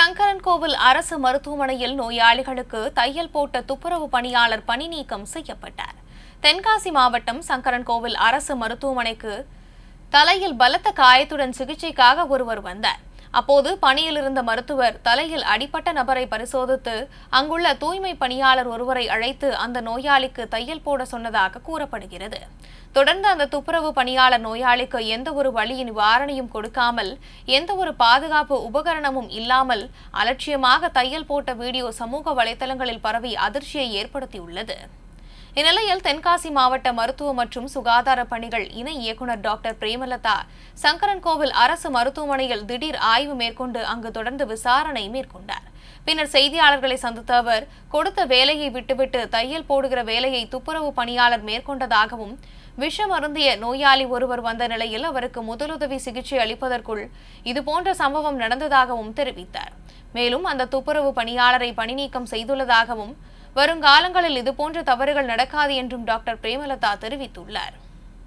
சங்கரன்கோவில் அரசு மருத்துவமனையில் நோயாளிகளுக்கு தையல் போட்ட துப்புரவு பணியாளர் பணி நீக்கம் செய்யப்பட்டார் தென்காசி மாவட்டம் சங்கரன்கோவில் அரசு மருத்துவமனைக்கு தலையில் பலத்த காயத்துடன் சிகிச்சைக்காக ஒருவர் வந்தார் அப்போது பணியில் இருந்த மருத்துவர் தலையில் அடிபட்ட நபரை பரிசோதித்து அங்குள்ள தூய்மை பணியாளர் ஒருவரை அழைத்து அந்த நோயாளிக்கு தையல் போட சொன்னதாக கூறப்படுகிறது தொடர்ந்து அந்த துப்புரவு பணியாளர் நோயாளிக்கு எந்த ஒரு வழி நிவாரணையும் கொடுக்காமல் எந்த ஒரு பாதுகாப்பு உபகரணமும் இல்லாமல் அலட்சியமாக தையல் போட்ட வீடியோ சமூக வலைதளங்களில் பரவி அதிர்ச்சியை ஏற்படுத்தியுள்ளது இந்நிலையில் தென்காசி மாவட்ட மருத்துவ மற்றும் சுகாதார பணிகள் இணை இயக்குநர் டாக்டர் பிரேமலதா சங்கரன்கோவில் அரசு மருத்துவமனையில் திடீர் ஆய்வு மேற்கொண்டு அங்கு தொடர்ந்து விசாரணை மேற்கொண்டார் பின்னர் செய்தியாளர்களை சந்தித்த அவர் கொடுத்த வேலையை விட்டுவிட்டு தையல் போடுகிற வேலையை துப்புரவு பணியாளர் மேற்கொண்டதாகவும் விஷம் அருந்திய நோயாளி ஒருவர் வந்த நிலையில் அவருக்கு முதலுதவி சிகிச்சை அளிப்பதற்குள் இதுபோன்ற சம்பவம் நடந்ததாகவும் தெரிவித்தார் மேலும் அந்த துப்புரவு பணியாளரை பணிநீக்கம் செய்துள்ளதாகவும் வருங்காலங்களில் இதுபோன்ற தவறுகள் நடக்காது என்றும் டாக்டர் பிரேமலதா தெரிவித்துள்ளார்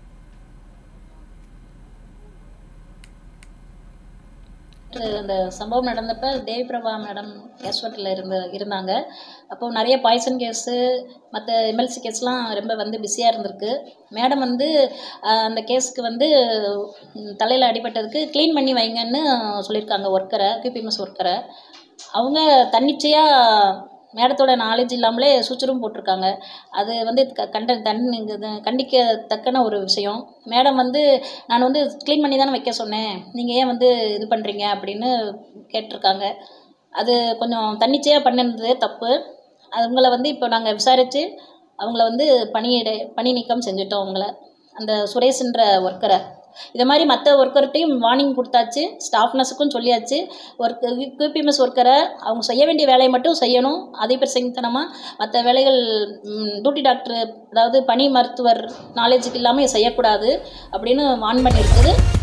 அந்த சம்பவம் நடந்தப்ப தேவி பிரபா மேடம் ஹாஸ்பிட்டலில் இருந்த இருந்தாங்க அப்போ நிறைய பாய்சன் கேஸு மற்ற எம்எல்சி கேஸ்லாம் ரொம்ப வந்து பிஸியாக இருந்திருக்கு மேடம் வந்து ஆஹ், அந்த கேஸுக்கு வந்து தலையில் அடிபட்டதுக்கு க்ளீன் பண்ணி வைங்கன்னு சொல்லியிருக்காங்க ஒர்க்கரை கியூபிஎம்எஸ் ஒர்க்கரை அவங்க தன்னிச்சையாக மேடத்தோட நாலேஜ் இல்லாமலே சூச்சரும் போட்டிருக்காங்க அது வந்து க கண்ட தன் இது கண்டிக்கத்தக்கன ஒரு விஷயம் மேடம் வந்து நான் வந்து க்ளீன் பண்ணி தானே வைக்க சொன்னேன் நீங்கள் ஏன் வந்து இது பண்ணுறீங்க அப்படின்னு கேட்டிருக்காங்க அது கொஞ்சம் தன்னிச்சையாக பண்ணிருந்தது தப்பு அவங்கள வந்து இப்போ நாங்கள் விசாரித்து அவங்கள வந்து பணியிட பணி நீக்கம் செஞ்சுட்டோம் அவங்கள அந்த சுரேஷ்ன்ற ஒர்க்கரை இதை மாதிரி மற்ற ஒர்க்கர்கிட்டையும் வார்னிங் கொடுத்தாச்சு ஸ்டாஃப் நர்ஸுக்கும் சொல்லியாச்சு ஒர்க் கியூபிஎம்எஸ் ஒர்க்கரை அவங்க செய்ய வேண்டிய வேலையை மட்டும் செய்யணும் அதே பிரசங்கத்தனமாக மற்ற வேலைகள் டியூட்டி டாக்டர் அதாவது பணி மருத்துவர் நாலேஜுக்கு இல்லாமல் செய்யக்கூடாது அப்படின்னு வார்ன் பண்ணியிருக்குது